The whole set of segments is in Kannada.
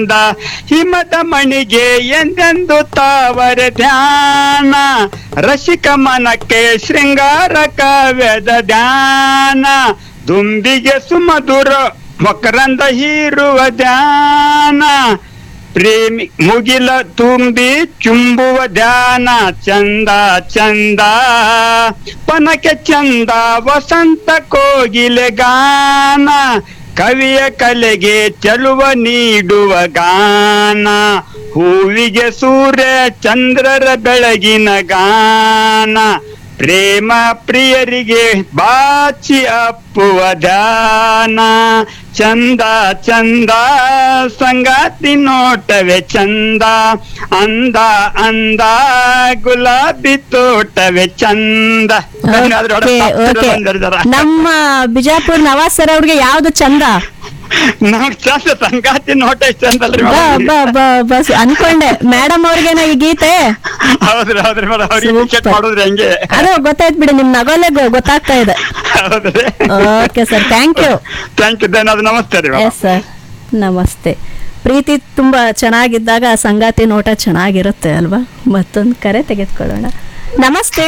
ಚಂದ ಹಿಮದ ಮಣಿಗೆ ಎಂದೆಂದು ತಾವರ ಧ್ಯಾನ ರಸಿಕ ಮನಕ್ಕೆ ಶೃಂಗಾರ ಕಾವ್ಯದ ಧ್ಯಾನ ದುಂಬಿಗೆ ಸುಮಧುರ ಮಕರಂದ ಹೀರುವ ಧ್ಯಾನ ಪ್ರೇಮಿ ಮುಗಿಲ ತುಂಬಿ ಚುಂಬುವ ಧ್ಯಾನ ಚಂದ ಚಂದ ಪನಕೆ ಚಂದ ವಸಂತ ಕೋಗಿಲೆ ಗಾನ ಕವಿಯ ಕಲೆಗೆ ಚೆಲುವ ನೀಡುವ ಗಾನ ಹೂವಿಗೆ ಸೂರ್ಯ ಚಂದ್ರರ ಬೆಳಗಿನ ಗಾನ ಪ್ರೇಮ ಪ್ರಿಯರಿಗೆ ಬಾಚಿ ಅಪ್ಪುವ ಧ್ಯಾನ ಚಂದ ಚಂದ ಸಂಗಾತಿ ನೋಟವೇ ಚಂದ ಅಂದ ಅಂದ ಗುಲಾಬಿ ತೋಟವೇ ಚಂದ ಧನ್ಯವಾದ ಓಕೆ ಓಕೆ ಬಂದಿರ್ತಾರ ನಮ್ಮ ಬಿಜಾಪುರ್ ನವಾಜ್ ಸರ್ ಅವ್ರಿಗೆ ಯಾವ್ದು ಚಂದ ನಮ್ಗ್ ಚಂದ ಸಂಗಾತಿ ನೋಟ ಇಷ್ಟ ಅಂತಲ್ರಿ ಬಾ ಬಾ ಬಾ ಬಸ್ ಅನ್ಕೊಂಡೆ ಮೇಡಮ್ ಅವ್ರಿಗೇನ ಈ ಗೀತೆ ಹೌದ್ರಿ ಹೌದ್ರಿ ಮೇಡಮ್ ಅವ್ರಿಗೆ Super. ಟಿಕೆಟ್ ಮಾಡೋದ್ರಿ ಹಂಗೆ ಅದು ಗೊತ್ತಾಯ್ತು ಬಿಡಿ ನಿಮ್ ನಗೋಲೆ ಗೊ- ಗೊತ್ತಾಗ್ತಾ ಇದೆ ಹೌದ್ರಿ okay sir thank you thank you ಧನ್ಯವಾದ ನಮಸ್ತೆ ರೀ ಮೇಡಮ್ ಎಸ್ ಸರ್ ನಮಸ್ತೆ ಪ್ರೀತಿ ತುಂಬಾ ಚೆನ್ನಾಗಿದ್ದಾಗ ಆ ಸಂಗಾತಿ ನೋಟ ಚೆನ್ನಾಗಿರುತ್ತೆ ಅಲ್ವಾ ಮತ್ತೊಂದು ಕರೆ ತೆಗೆದುಕೊಳ್ಳೋಣ ನಮಸ್ತೆ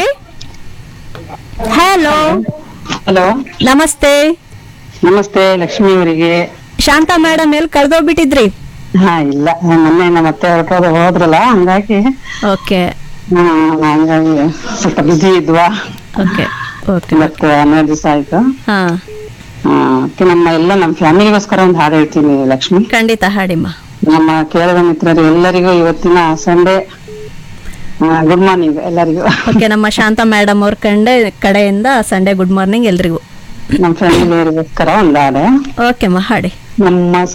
ಹಲೋ ಹಲೋ ನಮಸ್ತೆ ನಮಸ್ತೆ ಲಕ್ಷ್ಮಿ ಅವರಿಗೆ ಶಾಂತ ಮೇಡಮ್ ಎಲ್ಲಿ ಕಳ್ದೋಗ್ಬಿಟ್ಟಿದ್ರಿ ಹಾ ಇಲ್ಲ ಮೊನ್ನೆ ನಮ್ಮ ಅತ್ತೆ ಹೊರಟೋದು ಹೋದ್ರಲ್ಲ ಹಂಗಾಗಿ ಓಕೆ ಹಾ, ಹಂಗಾಗಿ ಸ್ವಲ್ಪ ಬಿಸಿ ಇದ್ವಾ ಓಕೆ ಓಕೆ ಮತ್ತೆ ಹನ್ನೆರಡು ದಿವಸ ಆಯ್ತು ಹಾ ಹಾ, ಅದಕ್ಕೆ ನಮ್ಮ ಎಲ್ಲ ನಮ್ಮ ಫ್ಯಾಮಿಲಿಗೋಸ್ಕರ ಒಂದು ಹಾಡು ಹೇಳ್ತೀನಿ ಲಕ್ಷ್ಮಿ ಖಂಡಿತ ಹಾಡಿಮ್ಮ ನಮ್ಮ ಕೇರಳ ಮಿತ್ರರು ಎಲ್ಲರಿಗೂ ಇವತ್ತಿನ ಸಂಡೇ ಗುಡ್ ಮಾರ್ನಿಂಗ್ ಎಲ್ಲರಿಗೂ ಓಕೆ ನಮ್ಮ ಶಾಂತ ಮೇಡಮ್ ಅವ್ರ ಕಂಡೆ ಕಡೆಯಿಂದ ಸಂಡೇ ಗುಡ್ ಮಾರ್ನಿಂಗ್ ಎಲ್ರಿಗೂ ನಮ್ಮ ಫ್ಯಾಮಿಲಿಯವರಿಗೋಸ್ಕರ ಒಂದು ಹಾಡು ಓಕೆ ಅಮ್ಮ ಹಾಡಿ ನಮ್ಮ